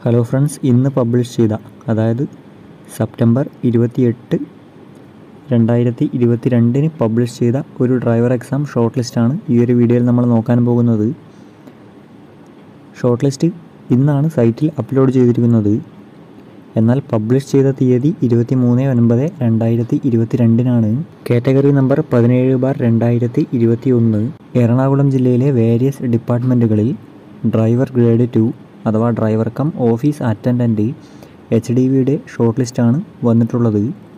hello friends ഇന്ന് publish ചെയ്ത അതായത് സെപ്റ്റംബർ ഇരുപത്തിയെട്ട് രണ്ടായിരത്തി ഇരുപത്തി രണ്ടിന് പബ്ലിഷ് ചെയ്ത ഒരു ഡ്രൈവർ എക്സാം ഷോർട്ട് ലിസ്റ്റാണ് ഈ ഒരു വീഡിയോയിൽ നമ്മൾ നോക്കാൻ പോകുന്നത് ഷോർട്ട് ലിസ്റ്റ് ഇന്നാണ് സൈറ്റിൽ അപ്ലോഡ് ചെയ്തിരിക്കുന്നത് എന്നാൽ പബ്ലിഷ് ചെയ്ത തീയതി ഇരുപത്തി മൂന്ന് ഒൻപത് രണ്ടായിരത്തി ഇരുപത്തി രണ്ടിനാണ് കാറ്റഗറി നമ്പർ പതിനേഴ് ബാർ രണ്ടായിരത്തി ഇരുപത്തി ഒന്ന് എറണാകുളം ജില്ലയിലെ വേരിയസ് ഡിപ്പാർട്ട്മെൻറ്റുകളിൽ ഡ്രൈവർ ഗ്രേഡ് ടു അഥവാ driver cum office attendant H D വിയുടെ ഷോർട്ട് ലിസ്റ്റാണ് വന്നിട്ടുള്ളത്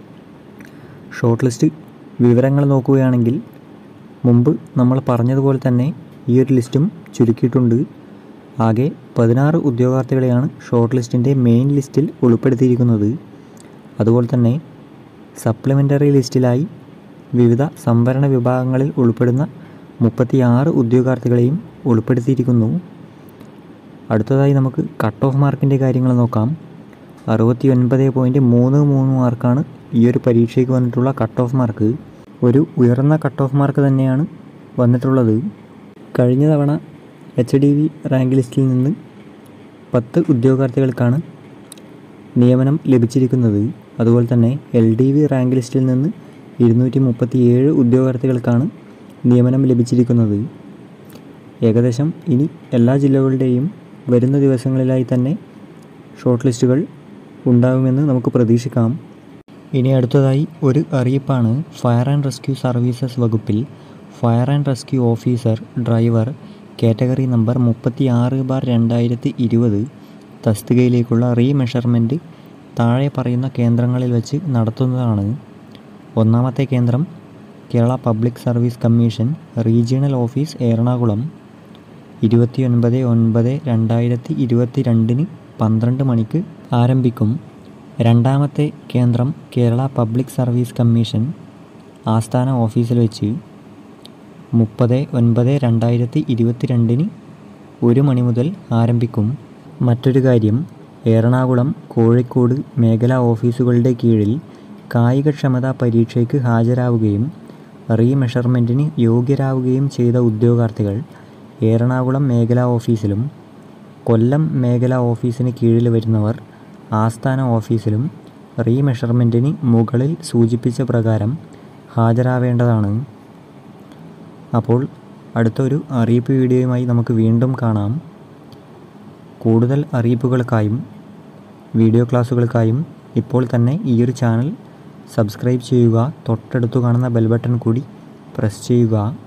ഷോർട്ട് ലിസ്റ്റ് വിവരങ്ങൾ നോക്കുകയാണെങ്കിൽ മുമ്പ് നമ്മൾ പറഞ്ഞതുപോലെ തന്നെ ഈ ഒരു ലിസ്റ്റും ചുരുക്കിയിട്ടുണ്ട് ആകെ പതിനാറ് ഉദ്യോഗാർത്ഥികളെയാണ് ഷോർട്ട് ലിസ്റ്റിൻ്റെ മെയിൻ ലിസ്റ്റിൽ ഉൾപ്പെടുത്തിയിരിക്കുന്നത് അതുപോലെ തന്നെ സപ്ലിമെൻ്ററി ലിസ്റ്റിലായി വിവിധ സംവരണ വിഭാഗങ്ങളിൽ ഉൾപ്പെടുന്ന മുപ്പത്തിയാറ് ഉദ്യോഗാർത്ഥികളെയും ഉൾപ്പെടുത്തിയിരിക്കുന്നു അടുത്തതായി നമുക്ക് കട്ട് ഓഫ് മാർക്കിൻ്റെ കാര്യങ്ങൾ നോക്കാം അറുപത്തി ഒൻപത് പോയിൻറ്റ് മൂന്ന് മൂന്ന് മാർക്കാണ് ഈ ഒരു പരീക്ഷയ്ക്ക് വന്നിട്ടുള്ള കട്ട് ഓഫ് മാർക്ക് ഒരു ഉയർന്ന കട്ട് ഓഫ് മാർക്ക് തന്നെയാണ് വന്നിട്ടുള്ളത് കഴിഞ്ഞ തവണ എച്ച് ഡി വി റാങ്ക് ലിസ്റ്റിൽ നിന്ന് പത്ത് ഉദ്യോഗാർത്ഥികൾക്കാണ് നിയമനം ലഭിച്ചിരിക്കുന്നത് അതുപോലെ തന്നെ എൽ ഡി വി റാങ്ക് ലിസ്റ്റിൽ നിന്ന് ഇരുന്നൂറ്റി മുപ്പത്തി ഏഴ് ഉദ്യോഗാർത്ഥികൾക്കാണ് നിയമനം ലഭിച്ചിരിക്കുന്നത് ഏകദേശം ഇനി എല്ലാ ജില്ലകളുടെയും വരുന്ന ദിവസങ്ങളിലായി തന്നെ ഷോർട്ട് ലിസ്റ്റുകൾ ഉണ്ടാകുമെന്ന് നമുക്ക് പ്രതീക്ഷിക്കാം ഇനി അടുത്തതായി ഒരു അറിയിപ്പാണ് ഫയർ ആൻഡ് റെസ്ക്യൂ സർവീസസ് വകുപ്പിൽ fire and rescue officer driver category number മുപ്പത്തി ആറ് ബാർ രണ്ടായിരത്തി ഇരുപത് തസ്തികയിലേക്കുള്ള റീമെഷർമെൻറ്റ് താഴെ പറയുന്ന കേന്ദ്രങ്ങളിൽ വെച്ച് നടത്തുന്നതാണ് ഒന്നാമത്തെ കേന്ദ്രം Kerala public service commission regional office Ernakulam ഇരുപത്തി ഒൻപത് ഒൻപത് രണ്ടായിരത്തി ഇരുപത്തി രണ്ടിന് പന്ത്രണ്ട് മണിക്ക് ആരംഭിക്കും രണ്ടാമത്തെ കേന്ദ്രം കേരള പബ്ലിക് സർവീസ് കമ്മീഷൻ ആസ്ഥാന ഓഫീസിൽ വെച്ച് മുപ്പത് ഒൻപത് രണ്ടായിരത്തി ഇരുപത്തി രണ്ടിന് ഒരു മണി മുതൽ ആരംഭിക്കും മറ്റൊരു കാര്യം എറണാകുളം കോഴിക്കോട് മേഖലാ ഓഫീസുകളുടെ കീഴിൽ കായികക്ഷമതാ പരീക്ഷയ്ക്ക് ഹാജരാവുകയും റീമെഷർമെൻറ്റിന് യോഗ്യരാവുകയും ചെയ്ത ഉദ്യോഗാർത്ഥികൾ എറണാകുളം മേഖലാ ഓഫീസിലും കൊല്ലം മേഖലാ ഓഫീസിന് കീഴിൽ വരുന്നവർ ആസ്ഥാന ഓഫീസിലും റീമെഷർമെൻറ്റിന് മുകളിൽ സൂചിപ്പിച്ച പ്രകാരം ഹാജരാവേണ്ടതാണ് അപ്പോൾ അടുത്തൊരു അറിയിപ്പ് വീഡിയോയുമായി നമുക്ക് വീണ്ടും കാണാം കൂടുതൽ അറിയിപ്പുകൾക്കായും വീഡിയോ ക്ലാസ്സുകൾക്കായും ഇപ്പോൾ തന്നെ ഈ ഒരു ചാനൽ സബ്സ്ക്രൈബ് ചെയ്യുക തൊട്ടടുത്ത് കാണുന്ന ബെൽ ബട്ടൺ കൂടി പ്രസ് ചെയ്യുക